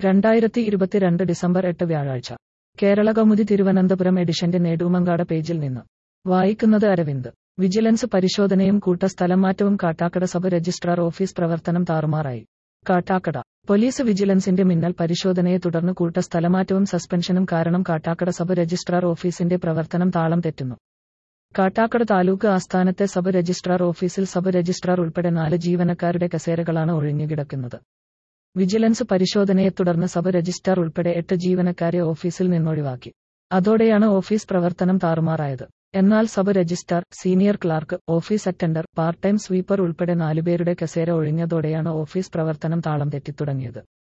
രണ്ടായിരത്തി ഇരുപത്തിരണ്ട് ഡിസംബർ എട്ട് വ്യാഴാഴ്ച കേരള കൗമുദി തിരുവനന്തപുരം എഡിഷന്റെ നേടുമങ്കാട പേജിൽ നിന്ന് വായിക്കുന്നത് അരവിന്ദ് വിജിലൻസ് പരിശോധനയും കൂട്ട സ്ഥലംമാറ്റവും കാട്ടാക്കട സബ് രജിസ്ട്രാർ ഓഫീസ് പ്രവർത്തനം താറുമാറായി കാട്ടാക്കട പോലീസ് വിജിലൻസിന്റെ മിന്നൽ പരിശോധനയെ തുടർന്ന് കൂട്ട സ്ഥലമാറ്റവും സസ്പെൻഷനും കാരണം കാട്ടാക്കട സബ് രജിസ്ട്രാർ ഓഫീസിന്റെ പ്രവർത്തനം താളം തെറ്റുന്നു കാട്ടാക്കട താലൂക്ക് ആസ്ഥാനത്തെ സബ് രജിസ്ട്രാർ ഓഫീസിൽ സബ് രജിസ്ട്രാർ ഉൾപ്പെടെ നാല് ജീവനക്കാരുടെ കസേരകളാണ് ഒഴിഞ്ഞുകിടക്കുന്നത് വിജിലൻസ് പരിശോധനയെ തുടർന്ന് സബ് രജിസ്ട്രാർ ഉൾപ്പെടെ എട്ട് ജീവനക്കാരെ ഓഫീസിൽ നിന്നൊഴിവാക്കി അതോടെയാണ് ഓഫീസ് പ്രവർത്തനം താറുമാറായത് എന്നാൽ sub registrar senior clerk office attender part time sweeper ഉൾപ്പെടെ നാലുപേരുടെ കസേര ഒഴിഞ്ഞതോടെയാണ് ഓഫീസ് പ്രവർത്തനം താളം തെറ്റിത്തുടങ്ങിയത്